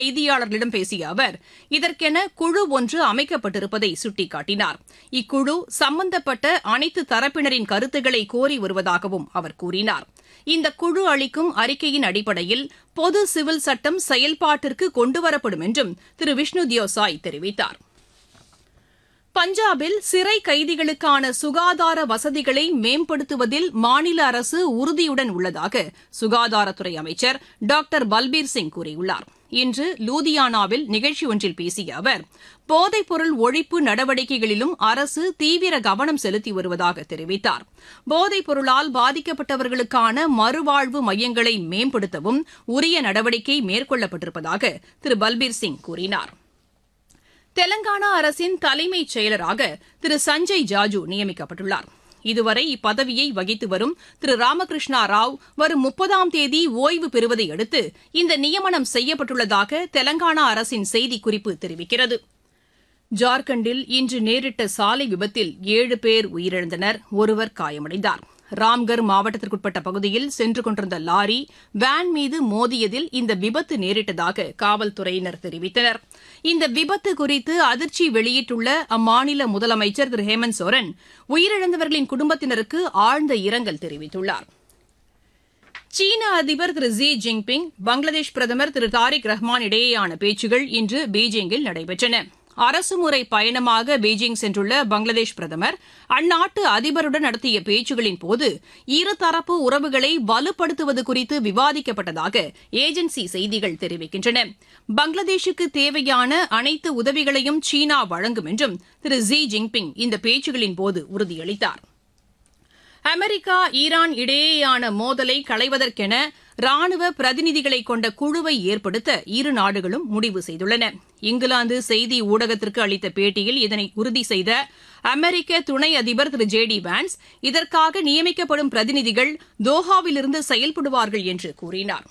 செய்தியாளர்களிடம் பேசிய அவர் இதற்கென குழு ஒன்று அமைக்கப்பட்டிருப்பதை சுட்டிக்காட்டினார் இக்குழு சம்பந்தப்பட்ட அனைத்து தரப்பினரின் கருத்துக்களை கோரி வருவதாகவும் அவர் கூறினார் இந்த குழு அளிக்கும் அறிக்கையின் அடிப்படையில் பொது சிவில் சட்டம் செயல்பாட்டிற்கு கொண்டுவரப்படும் என்றும் திரு விஷ்ணு தியோசாய் தெரிவித்தார் பஞ்சாபில் சிறை கைதிகளுக்கான சுகாதார வசதிகளை மேம்படுத்துவதில் மாநில அரசு உறுதியுடன் உள்ளதாக சுகாதாரத்துறை அமைச்சர் டாக்டர் பல்பீர் சிங் கூறியுள்ளார் இன்று லூதியானாவில் நிகழ்ச்சி ஒன்றில் பேசிய அவர் போதைப்பொருள் ஒழிப்பு நடவடிக்கைகளிலும் அரசு தீவிர கவனம் செலுத்தி வருவதாக தெரிவித்தார் போதைப் பொருளால் பாதிக்கப்பட்டவர்களுக்கான மறுவாழ்வு மையங்களை மேம்படுத்தவும் உரிய நடவடிக்கை மேற்கொள்ளப்பட்டிருப்பதாக திரு பல்பீர் சிங் கூறினார் தெலங்கானா அரசின் தலைமைச் செயலராக திரு சஞ்சய் ஜாஜூ நியமிக்கப்பட்டுள்ளார் இதுவரை இப்பதவியை வகித்து வரும் திரு ராமகிருஷ்ணா ராவ் வரும் முப்பதாம் தேதி ஓய்வு பெறுவதை அடுத்து இந்த நியமனம் செய்யப்பட்டுள்ளதாக தெலங்கானா அரசின் செய்திக்குறிப்பு தெரிவிக்கிறது ஜார்க்கண்டில் இன்று நேரிட்ட சாலை விபத்தில் ஏழு பேர் உயிரிழந்தனர் ஒருவர் காயமடைந்தார் ராம்கர் மாவட்டத்திற்குட்பட்ட பகுதியில் சென்று கொண்டிருந்த லாரி வேன் மீது மோதியதில் இந்த விபத்து நேரிட்டதாக காவல்துறையினர் தெரிவித்தனர் இந்த விபத்து குறித்து அதிர்ச்சி வெளியிட்டுள்ள அம்மாநில முதலமைச்சர் திரு ஹேமந்த் சோரன் உயிரிழந்தவர்களின் குடும்பத்தினருக்கு ஆழ்ந்த இரங்கல் தெரிவித்துள்ளார் சீன அதிபர் திரு ஜி ஜின்பிங் பங்களாதேஷ் பிரதமர் திரு தாரிக் ரஹ்மான் இடையேயான பேச்சுகள் இன்று பீஜிங்கில் நடைபெற்றன அரசுமுறை பயணமாக பீஜிங் சென்றுள்ள பங்களாதேஷ் பிரதமர் அந்நாட்டு அதிபருடன் நடத்திய பேச்சுகளின் போது இருதரப்பு உறவுகளை வலுப்படுத்துவது குறித்து விவாதிக்கப்பட்டதாக ஏஜென்சி செய்திகள் தெரிவிக்கின்றன பங்களாதேஷுக்கு தேவையான அனைத்து உதவிகளையும் சீனா வழங்கும் என்றும் திரு ஜி ஜின்பிங் இந்த பேச்சுகளின் போது உறுதியளித்தார் அமெரிக்கா ஈரான் இடையேயான மோதலை களைவதற்கென ராணுவ பிரதிநிதிகளை கொண்ட குழுவை ஏற்படுத்த இரு நாடுகளும் முடிவு செய்துள்ளன இங்கிலாந்து செய்தி ஊடகத்திற்கு அளித்த பேட்டியில் இதனை உறுதி செய்த அமெரிக்க துணை அதிபர் திரு ஜே டி வான்ஸ் இதற்காக நியமிக்கப்படும் பிரதிநிதிகள் தோஹாவிலிருந்து செயல்படுவார்கள் என்று கூறினார்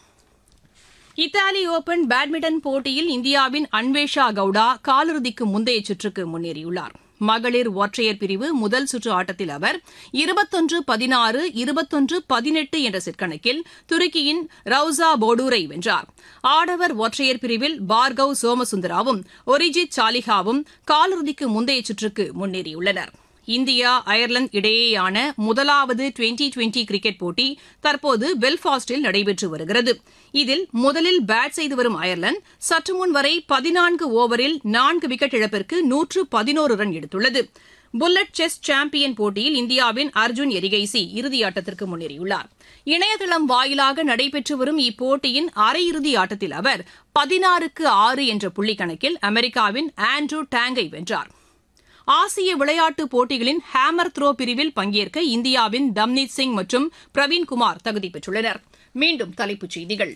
இத்தாலி ஓபன் பேட்மிண்டன் போட்டியில் இந்தியாவின் அன்வேஷா கவுடா காலிறுதிக்கு முந்தைய சுற்றுக்கு முன்னேறியுள்ளார் மகளிர் ஒற்றையர் பிரிவு முதல் சுற்று ஆட்டத்தில் அவர் இருபத்தொன்று பதினாறு இருபத்தொன்று பதினெட்டு என்ற செட்கணக்கில் துருக்கியின் ரவுசா போடூரை வென்றார் ஆடவர் ஒற்றையர் பிரிவில் பார்கவ் சோமசுந்தராவும் ஒரிஜித் சாலிஹாவும் காலிறுதிக்கு முந்தைய சுற்றுக்கு முன்னேறியுள்ளனர் இந்தியா அயர்லாந்து இடையேயான முதலாவது டுவெண்டி டுவெண்டி கிரிக்கெட் போட்டி தற்போது பெல்பாஸ்டில் நடைபெற்று வருகிறது இதில் முதலில் பேட் செய்து வரும் அயர்லாந்து சற்று முன் வரை பதினான்கு ஓவரில் நான்கு விக்கெட் இழப்பிற்கு நூற்று பதினோரு ரன் எடுத்துள்ளது புல்லட் செஸ் சாம்பியன் போட்டியில் இந்தியாவின் அர்ஜுன் எரிகைசி இறுதியாட்டத்திற்கு முன்னேறியுள்ளார் இணையதளம் வாயிலாக நடைபெற்று வரும் இப்போட்டியின் அரையிறுதி ஆட்டத்தில் அவர் பதினாறுக்கு ஆறு என்ற புள்ளிக்கணக்கில் அமெரிக்காவின் ஆண்ட்ரூ டேங்கை வென்றார் ஆசிய விளையாட்டுப் போட்டிகளின் ஹேமர் த்ரோ பிரிவில் பங்கேற்க இந்தியாவின் தம்னீத் சிங் மற்றும் பிரவீன்குமார் தகுதி பெற்றுள்ளனர் மீண்டும் தலைப்புச் செய்திகள்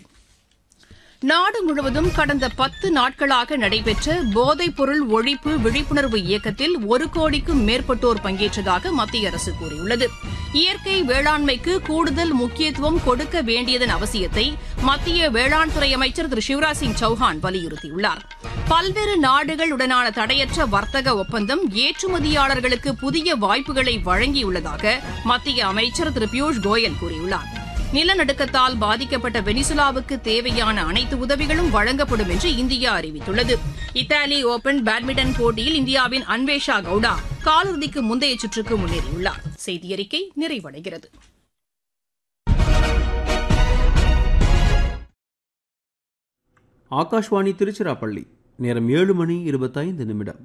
நாடு முழுவதும் கடந்த பத்து நாட்களாக நடைபெற்ற போதைப் பொருள் ஒழிப்பு விழிப்புணர்வு இயக்கத்தில் ஒரு கோடிக்கும் மேற்பட்டோர் பங்கேற்றதாக மத்திய அரசு கூறியுள்ளது இயற்கை வேளாண்மைக்கு கூடுதல் முக்கியத்துவம் கொடுக்க வேண்டியதன் அவசியத்தை மத்திய வேளாண் துறை அமைச்சர் திரு சிவராஜ் சிங் சௌஹான் வலியுறுத்தியுள்ளார் பல்வேறு நாடுகளுடனான தடையற்ற வர்த்தக ஒப்பந்தம் ஏற்றுமதியாளர்களுக்கு புதிய வாய்ப்புகளை வழங்கியுள்ளதாக மத்திய அமைச்சர் திரு பியூஷ் கோயல் கூறியுள்ளார் நிலநடுக்கத்தால் பாதிக்கப்பட்ட வெனிசுலாவுக்கு தேவையான அனைத்து உதவிகளும் வழங்கப்படும் என்று இந்தியா அறிவித்துள்ளது இத்தாலி ஓபன் பேட்மிண்டன் போட்டியில் இந்தியாவின் அன்வேஷா கவுடா காலிறுதிக்கு முந்தைய சுற்றுக்கு முன்னேறியுள்ளார் செய்தியறிக்கை நிறைவடைகிறது ஆகாஷ்வாணி திருச்சிராப்பள்ளி நேரம் ஏழு மணி இருபத்தைந்து நிமிடம்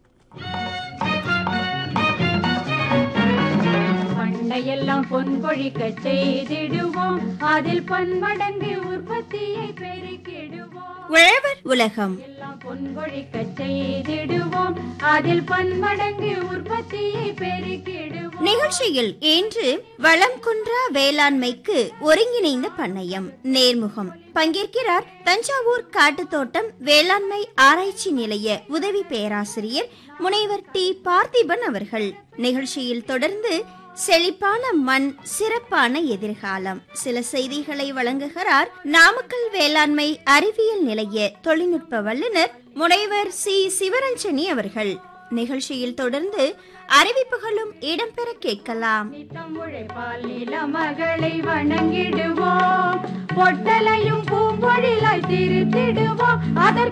பண்டையெல்லாம் பொன் பொழிக்க செய்திடுவோம் அதில் பன்மடங்கு உற்பத்தியை பெருக்கிடுவோம் உழவர் உலகம் எல்லாம் பொன் பொழிக்க செய்திடுவோம் அதில் பன்மடங்கு உற்பத்தியை பெருக்கிடுவோம் நிகழ்ச்சியில் இன்று வளம் குன்றா வேளாண்மைக்கு ஒருங்கிணைந்த பண்ணையம் நேர்முகம் பங்கேற்கிறார் தஞ்சாவூர் காட்டுத்தோட்டம் வேளாண்மை ஆராய்ச்சி நிலைய உதவி பேராசிரியர் முனைவர் டி பார்த்திபன் அவர்கள் நிகழ்ச்சியில் தொடர்ந்து செழிப்பான மண் சிறப்பான எதிர்காலம் சில செய்திகளை வழங்குகிறார் நாமக்கல் வேளாண்மை அறிவியல் நிலைய தொழில்நுட்ப வல்லுநர் முனைவர் சி சிவரஞ்சனி அவர்கள் நிகழ்ச்சியில் தொடர்ந்து அறிவிப்புகளும் இடம்பெற கேட்கலாம் நித்தம் உழைப்பால் நில மகளை வணங்கிடுவோம் பொட்டலையும் பூம்பொழிலாய் திருத்திடுவோம் அதற்கு